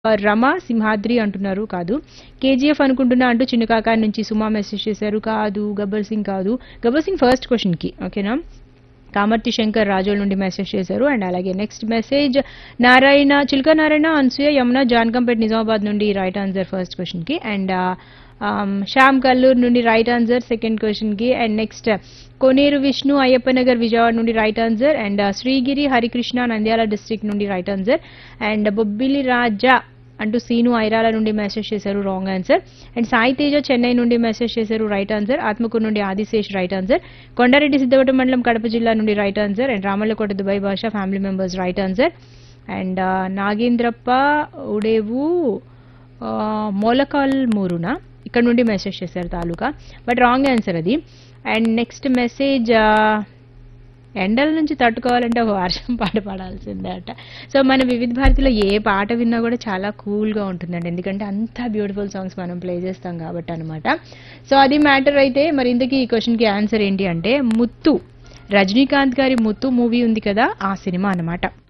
రమ సింహాద్రి అంటున్నారు కాదు కేజీఎఫ్ అనుకుంటున్నా అంటూ చిన్న కాకా నుంచి సుమా మెసేజ్ చేశారు కాదు గబ్బర్ సింగ్ కాదు గబ్బర్ సింగ్ ఫస్ట్ క్వశ్చన్ కి ఓకేనా కామర్తి శంకర్ రాజోల్ నుండి మెసేజ్ చేశారు అండ్ అలాగే నెక్స్ట్ మెసేజ్ నారాయణ చిల్క నారాయణ అన్సూయ యమున జాన్కంపేట్ నిజామాబాద్ నుండి రైట్ ఆన్సర్ ఫస్ట్ క్వశ్చన్ కి అండ్ శ్యామ్ కల్లూర్ నుండి రైట్ ఆన్సర్ సెకండ్ క్వశ్చన్ కి అండ్ నెక్స్ట్ కోనేరు విష్ణు అయ్యప్ప నగర్ విజయవాడ నుండి right answer and Srigiri Harikrishna Nandyal district నుండి right answer and Bobbili Raja అంటూ సీను ఐరాల నుండి మెసేజ్ చేశారు wrong answer and Sai Teja Chennai నుండి మెసేజ్ చేశారు రైట్ ఆన్సర్ ఆత్మకూరు నుండి ఆదిశేష్ రైట్ ఆన్సర్ కొండారెడ్డి సిద్ధవట మండలం కడప జిల్లా నుండి right answer and Ramallakota Dubai Basha family members right answer and Nagendrappa ఉడేవు ఆ, మొలకాల్ మూరున ఇక్కడ నుండి మెసేజ్ చేశారు తాలూకా బట్ రాంగ్ ఆన్సర్ అది అండ్ నెక్స్ట్ మెసేజ్ ఎండల నుంచి తట్టుకోవాలంటే ఒక వర్షం పాట పాడాల్సిందే అట సో మన వివిధ భారతిలో ఏ పాట విన్నా కూడా చాలా కూల్గా ఉంటుందండి ఎందుకంటే అంత బ్యూటిఫుల్ సాంగ్స్ మనం ప్లే చేస్తాం కాబట్టి అనమాట సో అది మ్యాటర్ అయితే మరి ఇంతకీ ఈ క్వశ్చన్కి ఆన్సర్ ఏంటి అంటే ముత్తు రజనీకాంత్ గారి ముత్తు మూవీ ఉంది కదా ఆ సినిమా అన్నమాట